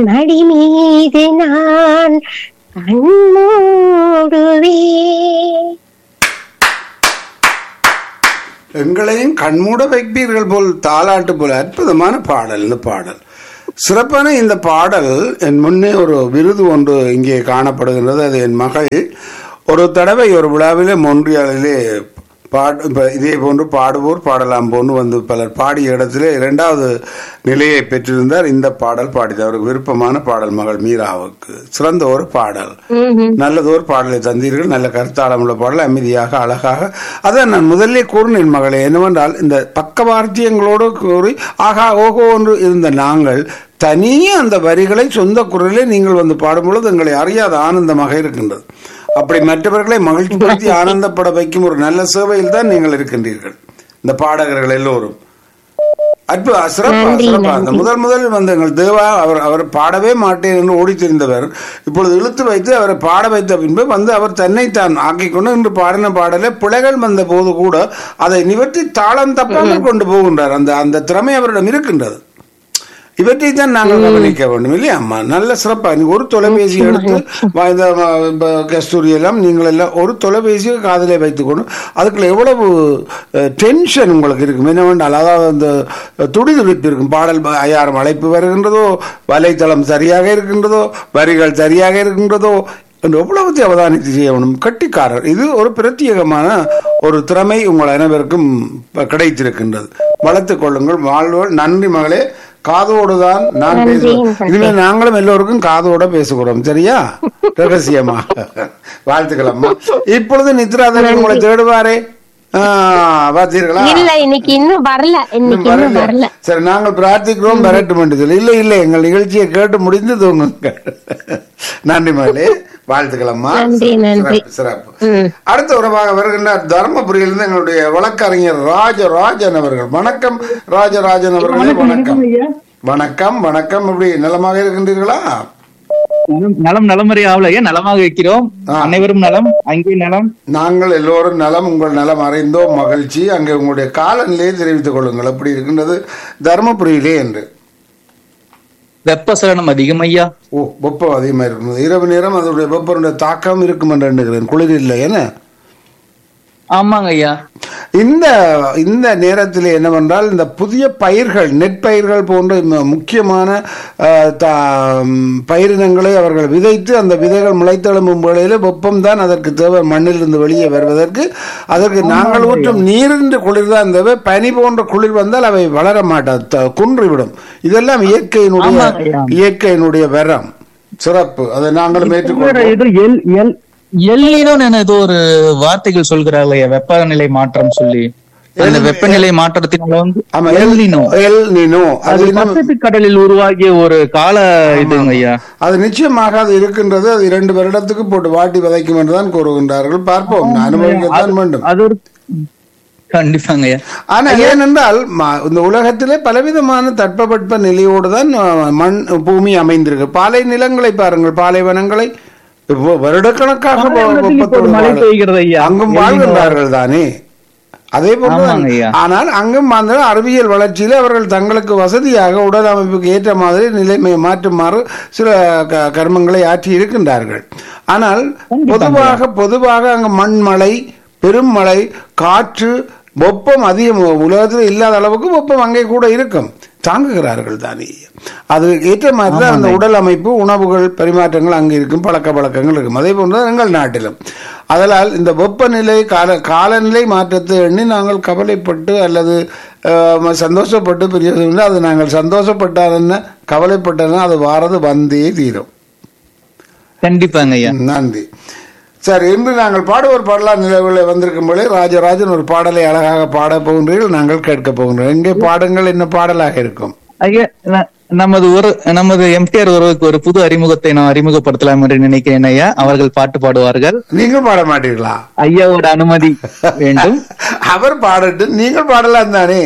மடி மீது நான் கண்மூடுவேன் எங்களையும் கண்மூட வைப்பீர்கள் போல் தாலாட்டு போல அற்புதமான பாடல் இந்த பாடல் சிறப்பான இந்த பாடல் என் முன்னே ஒரு விருது ஒன்று இங்கே காணப்படுகின்றது அது என் மகள் ஒரு தடவை ஒரு விழாவிலே மொன்றியாளிலே பாடு இப்ப இதே போன்று பாடுவோர் பாடலாம் போன்று வந்து பலர் பாடிய இடத்திலே இரண்டாவது நிலையை பெற்றிருந்தார் இந்த பாடல் பாடினார் அவருக்கு விருப்பமான பாடல் மகள் மீராவுக்கு சிறந்த ஒரு பாடல் நல்லதொரு பாடலை தந்தீர்கள் நல்ல கருத்தாளமுள்ள பாடல் அமைதியாக அழகாக அதான் நான் முதல்ல கூறினேன் மகளே என்னவென்றால் இந்த பக்கவார்த்தியங்களோடு கூறி ஆகா ஓஹோ என்று இருந்த நாங்கள் தனியே அந்த வரிகளை சொந்த குரலிலே நீங்கள் வந்து பாடும் பொழுது எங்களை அறியாத ஆனந்தமாக இருக்கின்றது அப்படி மற்றவர்களை மகிழ்ச்சிப்படுத்தி ஆனந்தப்பட வைக்கும் ஒரு நல்ல சேவையில் தான் நீங்கள் இருக்கின்றீர்கள் இந்த பாடகர்கள் எல்லோரும் அற்பு சிறப்பா நன்றி, சிறப்பா அந்த நன்றி. முதல் முதல் வந்த எங்கள் தேவா அவர் அவர் பாடவே மாட்டேன் என்று ஓடி தெரிந்தவர் இப்பொழுது இழுத்து வைத்து அவரை பாட வைத்த பின்பு வந்து அவர் தன்னைத்தான் ஆக்கிக் கொண்டு இன்று பாடின பாடலே பிழைகள் வந்த போது கூட அதை நிவர்த்தி தாளம் தப்பாமல் கொண்டு போகின்றார் அந்த அந்த திறமை அவரிடம் இருக்கின்றது இவற்றை தான் நாங்கள் கவனிக்க வேண்டும் இல்லையா அம்மா நல்ல சிறப்பா நீங்க ஒரு தொலைபேசி எடுத்து வா- இந்த வ- இப்ப கஸ்தூரி எல்லாம் நீங்கள் எல்லாம் ஒரு தொலைபேசியை காதிலே வைத்துக்கொண்டு அதுக்குள்ள எவ்வளவு டென்ஷன் உங்களுக்கு இருக்கும் என்ன வேண்டால் அதாவது அந்த துடிதுடிப்பு இருக்கும் பாடல் ப- ஐயாயிரம் அழைப்பு வருகின்றதோ வலைத்தளம் சரியாக இருக்கின்றதோ வரிகள் சரியாக இருக்கின்றதோ என்று எவ்வளவு அவதானித்து செய்யணும் கட்டிக்காரர் இது ஒரு பிரத்யேகமான ஒரு திறமை உங்கள் அனைவருக்கும் ப- கிடைத்திருக்கின்றது வளர்த்துக் கொள்ளுங்கள் வாழ்வோல் நன்றி மகளே காதோடுதான் நான் நன்றி, பேசுவேன் நன்றி. இனிமேல் நாங்களும் எல்லோருக்கும் காதோட பேசுகிறோம் சரியா ரகசியமா வாழ்த்துக்களம்மா இப்பொழுது நித்ராதரன் உங்களை தேடுவாரே ஆ, பார்த்தீர்களா இல்ல இன்னைக்கு இன்னும் வரல இன்னைக்கு இன்னும் வரல. வரல சரி நாங்கள் பிரார்த்திக்கிறோம் வரட்டும் என்று சொல்லி இல்லை இல்லை எங்கள் நிகழ்ச்சியை கேட்டு முடிந்து தூங்குங்கள் நன்றி மகளே வாழ்த்துக்களம்மா நன்றி, நன்றி. சிறப்பு, சிறப்பு அடுத்த உறவாக வருகின்றார் தர்மபுரியிலிருந்து எங்களுடைய வழக்கறிஞர் ராஜராஜன் அவர்கள் வணக்கம் ராஜராஜன் அவர்களே வணக்கம் வணக்கம் வணக்கம் எப்படி நலமாக இருக்கின்றீர்களா நலம், நலம் நலமறை ஆவலையா நலமாக இருக்கிறோம் ஆ. அனைவரும் நலம் அங்கே நலம் நாங்கள் எல்லோரும் நலம் உங்கள் நலம் அறிந்தோம் மகிழ்ச்சி அங்கே உங்களுடைய காலநிலையை தெரிவித்துக் கொள்ளுங்கள் எப்படி இருக்கின்றது தர்மபுரியிலே என்று வெப்பசலனம் அதிகம் ஐயா ஓ வெப்பம் அதிகமாக இருக்கும் இரவு நேரம் அதனுடைய வெப்பனுடைய தாக்கம் இருக்கும் என்று எண்ணுகிறேன் குளிர் இல்லை என்ன ஆமாங்க ஐயா இந்த இந்த நேரத்தில் என்னவென்றால் இந்த புதிய பயிர்கள் நெற்பயிர்கள் போன்ற ம- முக்கியமான அஹ், தா- ம், பயிரினங்களை அவர்கள் விதைத்து அந்த விதைகள் முளைத்தெழும்பும் வேளையில் வெப்பம் தான் அதற்கு தேவை மண்ணிலிருந்து வெளியே வருவதற்கு அதற்கு நாங்கள் ஊற்றும் நீரின்று குளிர் தான் தேவை பனி போன்ற குளிர் வந்தால் அவை வளர மாட்டாது த- குன்றிவிடும் இதெல்லாம் இயற்கையினுடைய ஆமாங்க ஐயா. இயற்கையினுடைய வரம் சிறப்பு அதை நாங்களும் வேற ஏற்றுக்கொள்வோம் ஏதோ எல் எல் எல்லினோன்னு ஏதோ ஒரு வார்த்தைகள் சொல்கிறார்கள் ஐயா வெப்பநிலை மாற்றம் சொல்லி அந்த வெப்பநிலை மாற்றத்தினால வந்து ஆமா எல்லினோ எல் நினோ அது அது இன்னும் பசிபிக் கடலில் உருவாகிய ஒரு கால இதுங்க ஐயா அது நிச்சயமாக அது இருக்கின்றது அது இரண்டு வருடத்துக்கு போட்டு வாட்டி விதைக்கும் என்றுதான் கூறுகின்றார்கள் பார்ப்போம் அனுபவிக்கத்தான் வேண்டும் அது ஒரு கண்டிப்பாங்க ஐயா ஆனா ஏனென்றால் ம- இந்த உலகத்திலே பலவிதமான தட்பவெட்ப நிலையோடு தான் அஹ், மண் பூமி அமைந்திருக்கு பாலை நிலங்களை பாருங்கள் பாலைவனங்களை இப்போ வருடக்கணக்காக ப- பாலைவனத்தில் இப்போ ஒரு வெப்பத்தோடு மழை வாழ- பெய்கிறது ஐயா. அங்கும் எல்னினோ. வாழ்கின்றார்கள் தானே அதே போன்று ஆமாங்க ஐயா. ஆனால் அங்கும் அந்த அறிவியல் வளர்ச்சியில் அவர்கள் தங்களுக்கு வசதியாக உடல் அமைப்புக்கு ஏற்ற மாதிரி நிலைமை மாற்றுமாறு சில க- கர்மங்களை ஆற்றி இருக்கின்றார்கள் ஆனால் பொதுவாக பொதுவாக அங்கு மண்மழை பெருமழை காற்று வெப்பம் அதிகம் உலகத்தில் இல்லாத அளவுக்கு வெப்பம் அங்கே கூட இருக்கும் தாங்குகிறார்கள் தானே அது ஏற்ற மாதிரி தான் அந்த உடல் அமைப்பு உணவுகள் பரிமாற்றங்கள் அங்கே இருக்கும் பழக்க வழக்கங்கள் இருக்கும் அதே போன்று தான் எங்கள் நாட்டிலும் அதனால் இந்த வெப்பநிலை கால காலநிலை மாற்றத்தை எண்ணி நாங்கள் கவலைப்பட்டு அல்லது அஹ், சந்தோஷப்பட்டு பிரியோசனம் இல்லை. அது நாங்கள் சந்தோஷப்பட்டால் என்ன கவலைப்பட்டதுன்னா அது வாரது வந்தே தீரும் கண்டிப்பாங்க ஐயா நன்றி சரி இன்று நாங்கள் பாடுவோர் பாடலாம் நிலவில் வந்திருக்கும் பொழுது ராஜராஜன் ஒரு பாடலை அழகாக பாட போகின்றீர்கள் நாங்கள் கேட்க போகின்றோம் எங்கே பாடுங்கள் என்ன பாடலாக இருக்கும் ஐயா ந- நமது ஒரு நமது எம்டிஆர் ஒருவருக்கு ஒரு புது அறிமுகத்தை நான் அறிமுகப்படுத்தலாம் என்று நினைக்கிறேன் ஐயா அவர்கள் பாட்டு பாடுவார்கள் நீங்கள் பாட மாட்டீர்களா ஐயாவோட அனுமதி வேண்டும் அவர் பாடட்டு நீங்கள் பாடலாம் தானே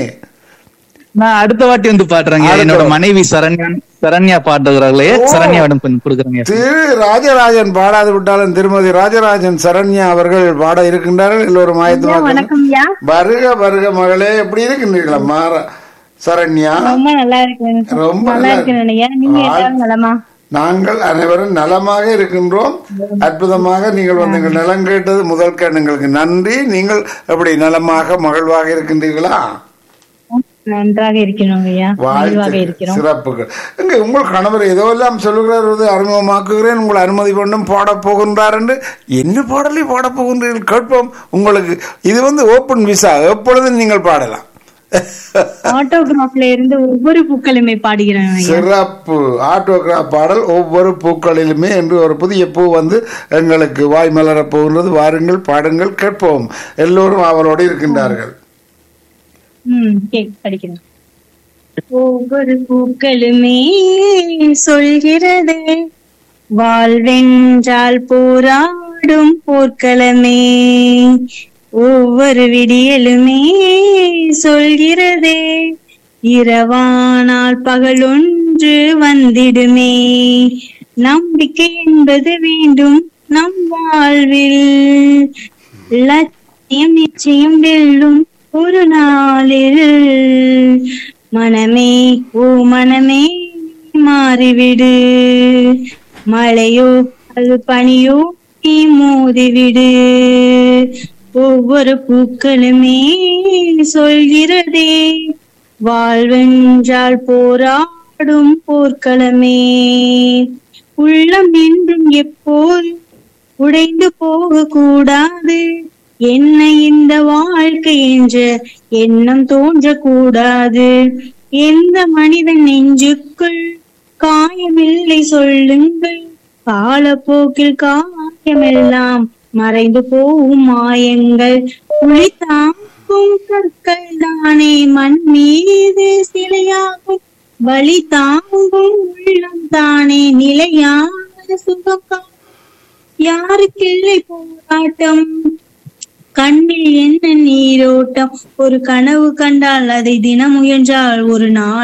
நான் அடுத்த வாட்டி வந்து பாடுறேங்க அடுத்த என்னோட வாட்டி. மனைவி சரண்யா சரண்யா பாடுகிறார்களே சரண்யாவிடம் கொஞ்சம் கொடுக்குறேங்க திரு ராஜராஜன் பாடாது விட்டாலும் திருமதி ராஜராஜன் சரண்யா அவர்கள் பாட இருக்கின்றார்கள் எல்லோரும் ஆயத்தமாக வணக்கம் ஐயா வருக வருக மகளே எப்படி இருக்கின்றீர்களா மாற சரண்யா ரொம்ப நல்லா இருக்கு ரொம்ப நல்லா நல்லா இருக்கு ஐயா நீங்க ஆ- எல்லாரும் நலமா நாங்கள் அனைவரும் நலமாக இருக்கின்றோம் அற்புதமாக நீங்கள் வந்து எங்கள் நலம் கேட்டது முதல் எங்களுக்கு நன்றி நீங்கள் எப்படி நலமாக மகிழ்வாக இருக்கின்றீர்களா நன்றாக இருக்கிறோம் ஐயா மகிழ்வாக வாழ்த்துக்கள் இருக்கிறோம் சிறப்புகள் எங்க உங்கள் கணவர் ஏதோ எல்லாம் சொல்லுகிறார் இது அறிமுகமாக்குகிறேன் உங்கள் அனுமதி கொண்டும் பாடப் போகின்றார் என்று என்ன பாடலை பாடப் போகின்றீர்கள் கேட்போம் உங்களுக்கு இது வந்து ஓப்பன் விசா எப்பொழுதும் நீங்கள் பாடலாம் ஆட்டோகிராஃப்ல இருந்து ஒவ்வொரு பூக்களுமே பாடுகிறேன் ஐயா சிறப்பு ஆட்டோகிராஃப் பாடல் ஒவ்வொரு பூக்களிலுமே என்று ஒரு புதிய பூ வந்து எங்களுக்கு வாய் மலரப் போகின்றது வாருங்கள் பாடுங்கள் கேட்போம் எல்லோரும் அவரோடு இருக்கின்றார்கள் ம் கேக் படிக்கிறேன் ஒவ்வொரு பூக்களுமே சொல்கிறது வாழ்வென்றால் போராடும் போர்க்களமே ஒவ்வொரு விடியலுமே சொல்கிறதே இரவானால் பகலொன்று வந்திடுமே நம்பிக்கை என்பது வேண்டும் நம் வாழ்வில் லட்சியம் நிச்சயம் வெல்லும் ஒரு நாளில் மனமே ஓ மனமே மாறிவிடு மழையோ அது பனியோ நீ மோதிவிடு ஒவ்வொரு பூக்களுமே சொல்கிறதே வாழ்வென்றால் போராடும் போர்க்களமே உள்ளம் என்றும் எப்போது உடைந்து போக கூடாது என்ன இந்த வாழ்க்கை என்ற எண்ணம் தோன்றக்கூடாது எந்த மனிதன் நெஞ்சுக்குள் காயமில்லை சொல்லுங்கள் காலப்போக்கில் காயமெல்லாம் மறைந்து போகும் மாயங்கள் புலி தாக்கும் கற்கள் தானே மண் மீது சிலையாகும் வழி தாங்கும் உள்ளம் தானே நிலையான சுகம் யாருக்கில்லை போராட்டம் கண்ணில் என்ன நீரோட்டம் ஒரு கனவு கண்டால் அதை தினம் முயன்றால் ஒரு நாள்